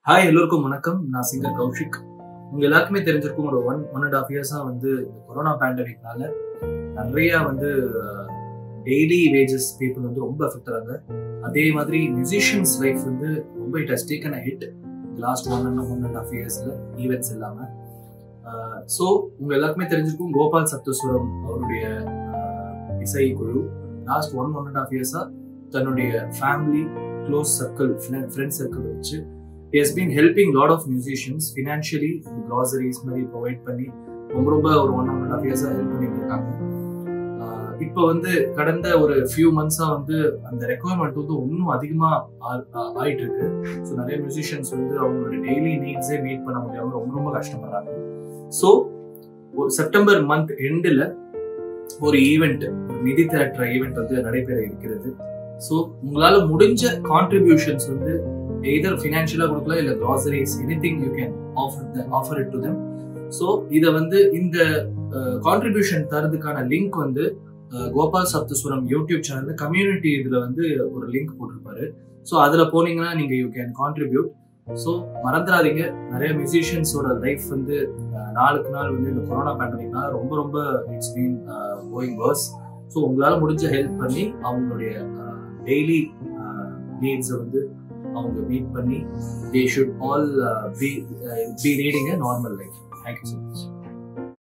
hi எல்லோருக்கும் வணக்கம் நான் சிங்கர் கௌஷிக் உங்க எல்லாருக்குமே தெரிஞ்சிருக்கும் ஒரு ஒன் ஒன் அண்ட் ஆஃப் இயர்ஸா வந்து இந்த கொரோனா பேண்டமிக்னால நிறைய வந்து டெய்லி வேஜஸ் பீப்புள் வந்து ரொம்ப அஃபெக்ட் ஆகிறாங்க அதே மாதிரி மியூசிஷியன்ஸ் லைஃப் வந்து ரொம்ப it has taken a hit last one and one and half இயர்ஸ்ல ஈவெண்ட்ஸ் இல்லாம ஸோ உங்க எல்லாருக்குமே தெரிஞ்சிருக்கும் கோபால் சப்தஸ்வரம் அவருடைய ஆஹ், இசை குழு last one one and half இயர்ஸா தன்னுடைய family close circle friend circle வச்சு has been helping lot of musicians financially groceries மாதிரி ப்ரொவைட் பண்ணி ரொம்ப ரொம்ப ஒரு ஒன் ஒன் அண்ட் ஆஃப் இயர்ஸாக ஹெல்ப் பண்ணிட்டு இருக்காங்க ஆஹ் இப்போ வந்து கடந்த ஒரு ஃபியூ மந்த்ஸாக வந்து அந்த ரெக்குவயர்மெண்ட் வந்து இன்னும் அதிகமாக ஆயிட்டு இருக்கு ஸோ நிறைய மியூசிஷியன்ஸ் வந்து அவங்களோட டெய்லி நீட்ஸே மீட் பண்ண முடியாம ரொம்ப ரொம்ப கஷ்டப்படுறாங்க ஸோ ஒரு செப்டம்பர் மந்த் எண்டில் ஒரு ஈவெண்ட் ஒரு நிதி திரட்டுற ஈவெண்ட் வந்து நடைபெற இருக்கிறது ஸோ உங்களால முடிஞ்ச கான்ட்ரிபியூஷன்ஸ் வந்து எய்தர் ஃபினான்ஷியலாக கொடுக்கலாம் இல்லை groceries any thing you can offer offer it to them so இதை வந்து இந்த கான்ட்ரிபியூஷன் தரதுக்கான லிங்க் வந்து அஹ், கோபால் சப்தஸ்வரம் யூடியூப் சேனல்ல கம்யூனிட்டி இதில் வந்து ஒரு லிங்க் போட்டிருப்பாரு ஸோ அதில் போனீங்கன்னா நீங்கள் யூ கேன் கான்ட்ரிபியூட் ஸோ மறந்துடாதீங்க நிறைய மியூசிஷியன்ஸோட லைஃப் வந்து அஹ், நாளுக்கு நாள் வந்து இந்த கொரோனா பேண்டமிக்னால ரொம்ப ரொம்ப it's been going worse so உங்களால் முடிஞ்ச ஹெல்ப் பண்ணி அவங்களுடைய டெய்லி நீட்ஸை வந்து அவங்க மீட் பண்ணி they should all be be leading a normal life thank you so much